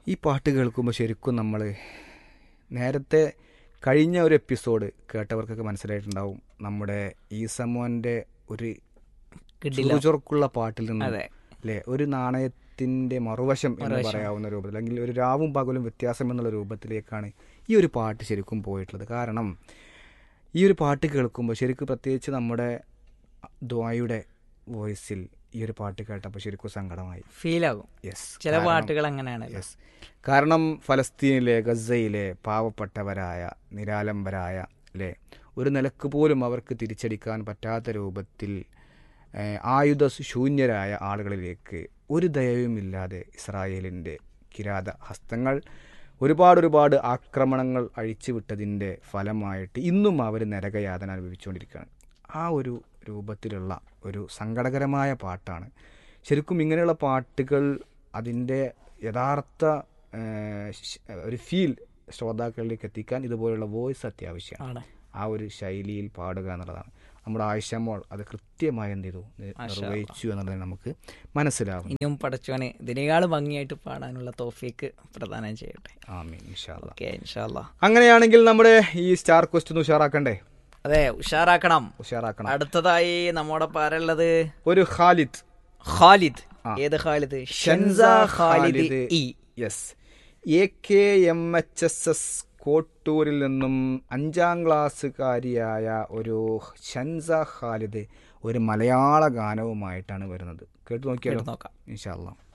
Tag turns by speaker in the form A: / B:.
A: ഈ പാട്ട് കേൾക്കുമ്പോൾ ശരിക്കും നമ്മൾ നേരത്തെ കഴിഞ്ഞ ഒരു എപ്പിസോഡ് കേട്ടവർക്കൊക്കെ മനസ്സിലായിട്ടുണ്ടാവും നമ്മുടെ ഈസമോൻ്റെ ഒരു
B: കിട്ടില്ല
A: ചുറുചുറുക്കുള്ള പാട്ടിൽ നിന്ന്
B: അതെ
A: അല്ലേ ഒരു നാണയത്തിന്റെ മറുവശം എന്ന്
B: മറുവശം.
A: പറയാവുന്ന രൂപത്തിൽ അല്ലെങ്കിൽ ഒരു രാവും പകലും വ്യത്യാസം എന്നുള്ള രൂപത്തിലേക്കാണ് ഈ ഒരു പാട്ട് ശരിക്കും പോയിട്ടുള്ളത് കാരണം ഈ ഒരു പാട്ട് കേൾക്കുമ്പോൾ ശരിക്കും പ്രത്യേകിച്ച് നമ്മുടെ ദ്വായുടെ വോയിസിൽ ഈ ഒരു പാട്ട് കേട്ടപ്പോൾ ശരിക്കും സങ്കടമായി
B: ഫീൽ ആകും
A: യെസ്
B: ചില പാട്ടുകൾ അങ്ങനെയാണ്
A: യെസ് കാരണം ഫലസ്തീനിലെ ഗസയിലെ പാവപ്പെട്ടവരായ നിരാലംബരായ അല്ലേ ഒരു നിലക്ക് പോലും അവർക്ക് തിരിച്ചടിക്കാൻ പറ്റാത്ത രൂപത്തിൽ ഏഹ്, ആയുധ ശൂന്യരായ ആളുകളിലേക്ക് ഒരു ദയവുമില്ലാതെ ഇസ്രായേലിൻ്റെ കിരാത ഹസ്തങ്ങൾ ഒരുപാട് ഒരുപാട് ആക്രമണങ്ങൾ അഴിച്ചുവിട്ടതിൻ്റെ ഫലമായിട്ട് ഇന്നും അവർ നരകയാതന അനുഭവിച്ചുകൊണ്ടിരിക്കുകയാണ് ആ ഒരു രൂപത്തിലുള്ള ഒരു സങ്കടകരമായ പാട്ടാണ് ശരിക്കും ഇങ്ങനെയുള്ള പാട്ടുകൾ അതിൻ്റെ യഥാർത്ഥ ഏഹ്, ശ്- ഒരു ഫീൽ ശ്രോതാക്കളിലേക്ക് എത്തിക്കാൻ ഇതുപോലുള്ള വോയിസ് അത്യാവശ്യമാണ്
B: ആണ്
A: ആ ഒരു ശൈലിയിൽ പാടുക എന്നുള്ളതാണ് നമ്മുടെ ആയിഷമോൾ അത് കൃത്യമായി എന്ത് ചെയ്തു നി- നിർവഹിച്ചു എന്നുള്ളത് നമുക്ക് മനസ്സിലാവും
B: ഇനിയും പടച്ചോനെ ഇതിനേക്കാൾ ഭംഗിയായിട്ട് പാടാനുള്ള തോഫിക്ക് പ്രദാനം ചെയ്യട്ടെ
A: ആമീൻ ഇൻഷാല്ല
B: ഓക്കെ ഇൻഷാല്ല
A: അങ്ങനെയാണെങ്കിൽ നമ്മുടെ ഈ സ്റ്റാർ ക്വസ്റ്റ് ഒന്ന് ഉഷാറാക്കണ്ടേ
B: അതെ ഉഷാറാക്കണം
A: ഉഷാറാക്കണം
B: അടുത്തതായി നമ്മുടെ പാരുള്ളത്
A: ഒരു ഖാലിദ്
B: ഖാലിദ്
A: ആ.
B: ഏത് Khalid
A: Shensa
B: Shensa Khalid E
A: S A K M H S S കോട്ടൂരിൽ നിന്നും അഞ്ചാം ക്ലാസ്സുകാരിയായ ഒരു ഷൻസ ഖാലിദ് ഒരു മലയാള ഗാനവുമായിട്ടാണ് വരുന്നത് കേട്ടു നോക്കിയാലോ
B: കേട്ട് നോക്കാം
A: ഇൻഷാല്ലാം